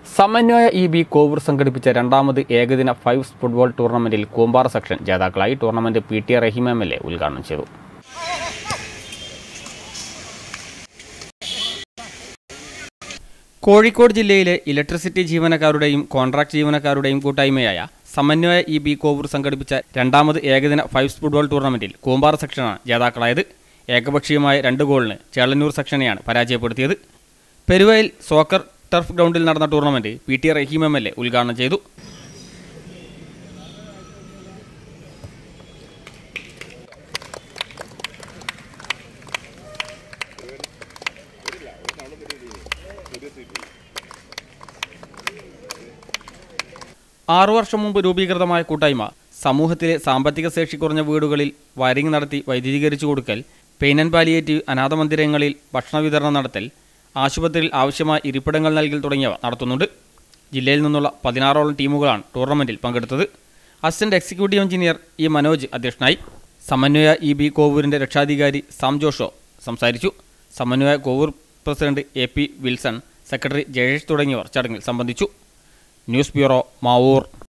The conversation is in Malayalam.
സമന്വയ ഇ ബി കോവൂർ സംഘടിപ്പിച്ച രണ്ടാമത് ഏകദിന ഫൈവ്സ് ഫുട്ബോൾ ടൂർണമെന്റിൽ കൂമ്പാറ സെക്ഷൻ ജേതാക്കളായി tournament P T Raheem M L A ഉദ്ഘാടനം ചെയ്തു കോഴിക്കോട് ജില്ലയിലെ ഇലക്ട്രിസിറ്റി ജീവനക്കാരുടെയും കോൺട്രാക്ട് ജീവനക്കാരുടെയും കൂട്ടായ്മയായ സമന്വയ ഇ ബി കോവൂർ സംഘടിപ്പിച്ച രണ്ടാമത് ഏകദിന ഫൈവ്സ് ഫുട്ബോൾ ടൂർണമെന്റിൽ കൂമ്പാറ സെക്ഷനാണ് ജേതാക്കളായത് ഏകപക്ഷീയമായ രണ്ട് ഗോളിന് ചേളന്നൂർ സെക്ഷനെയാണ് പരാജയപ്പെടുത്തിയത് പെരുവയിൽ സോക്കർ ടർഫ് ഗ്രൗണ്ടിൽ നടന്ന tournament P T Raheem M L A ഉദ്ഘാടനം ചെയ്തു ആറു വർഷം മുമ്പ് രൂപീകൃതമായ കൂട്ടായ്മ സമൂഹത്തിലെ സാമ്പത്തിക ശേഷി കുറഞ്ഞ വീടുകളിൽ വയറിംഗ് നടത്തി വൈദ്യുതീകരിച്ചു കൊടുക്കൽ പെയിൻ ആൻഡ് പാലിയേറ്റീവ് അനാഥ മന്ദിരങ്ങളിൽ ഭക്ഷണ വിതരണം നടത്തൽ ആശുപത്രിയിൽ ആവശ്യമായ ഇരിപ്പിടങ്ങൾ നൽകൽ തുടങ്ങിയവ നടത്തുന്നുണ്ട് ജില്ലയിൽ നിന്നുള്ള പതിനാറോളം ടീമുകളാണ് ടൂർണമെന്റിൽ പങ്കെടുത്തത് assistant executive engineer E Manoj അധ്യക്ഷനായി സമന്വയ ഇ ബി കോവൂരിന്റെ രക്ഷാധികാരി സാം ജോഷോ സംസാരിച്ചു Samanwaya Kovoor president A P Wilson secretary Jayesh തുടങ്ങിയവർ ചടങ്ങിൽ സംബന്ധിച്ചു ന്യൂസ് ബ്യൂറോ മാവൂർ